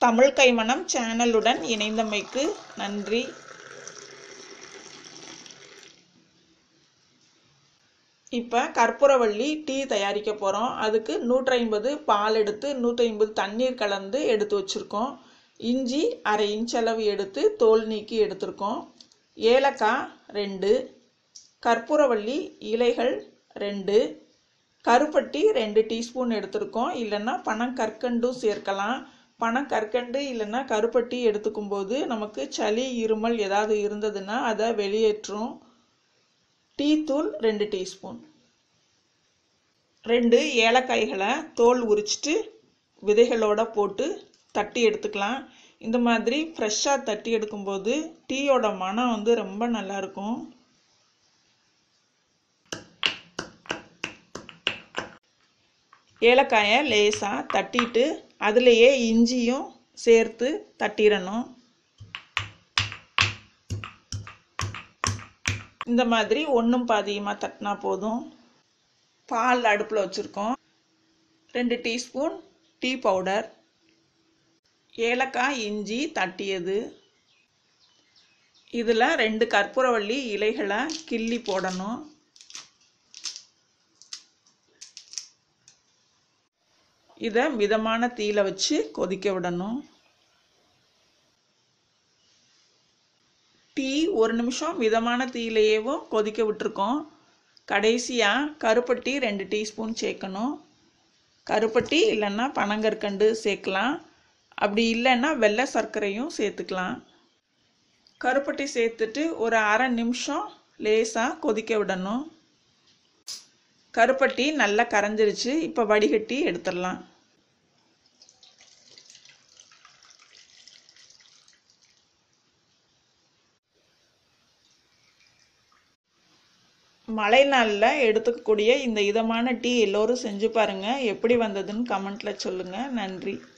தமிழ் கைமணம் சேனலுடன் இணைந்தமைக்கு நன்றி இப்போ கற்பூரவள்ளி டீ தயாரிக்க போகிறோம் அதுக்கு நூற்றி ஐம்பது பால் எடுத்து நூற்றி ஐம்பது தண்ணீர் கலந்து எடுத்து வச்சுருக்கோம் இஞ்சி அரை இன்ச் அளவு எடுத்து தோல் நீக்கி எடுத்திருக்கோம் ஏலக்காய் ரெண்டு கற்பூரவள்ளி இலைகள் ரெண்டு கருப்பட்டி ரெண்டு டீஸ்பூன் எடுத்திருக்கோம் இல்லைன்னா பனங்கற்கண்டும் சேர்க்கலாம் பனங்கற்கண்டு இல்லைன்னா கருப்பட்டி எடுத்துக்கும் போது நமக்கு சளி இருமல் ஏதாவது இருந்ததுன்னா அதை வெளியேற்றும் டீ தூள் ரெண்டு டீஸ்பூன் ரெண்டு ஏலக்காய்களை தோல் உரிச்சிட்டு விதைகளோட போட்டு தட்டி எடுத்துக்கலாம் இந்த மாதிரி ஃப்ரெஷ்ஷாக தட்டி எடுக்கும்போது டீயோட மனம் வந்து ரொம்ப நல்லாயிருக்கும் ஏலக்காயை லேசாக தட்டிட்டு அதுலேயே இஞ்சியும் சேர்த்து தட்டிடணும் இந்த மாதிரி ஒன்றும் பாதியமாக தட்டினா போதும் பால் அடுப்பில் வச்சுருக்கோம் ரெண்டு டீஸ்பூன் டீ பவுடர் ஏலக்காய் இஞ்சி தட்டியது இதில் ரெண்டு கற்பூரவள்ளி இலைகளை கிள்ளி போடணும் இதை மிதமான தீயில வச்சு கொதிக்க விடணும் டீ ஒரு நிமிஷம் மிதமான தீயிலையேவும் கொதிக்க விட்டுருக்கோம் கடைசியாக கருப்பட்டி ரெண்டு டீஸ்பூன் சேர்க்கணும் கருப்பட்டி இல்லைன்னா பனங்கற்கண்டு சேர்க்கலாம் அப்படி இல்லைன்னா வெள்ளை சர்க்கரையும் சேர்த்துக்கலாம் கருப்பட்டி சேர்த்துட்டு ஒரு அரை நிமிஷம் லேசாக கொதிக்க விடணும் கருப்பட்டி நல்லா கரைஞ்சிருச்சு இப்போ வடிகட்டி எடுத்துடலாம் மழை நாளில் எடுத்துக்கக்கூடிய இந்த இதமான டீ எல்லோரும் செஞ்சு பாருங்கள் எப்படி வந்ததுன்னு கமெண்ட்டில் சொல்லுங்கள் நன்றி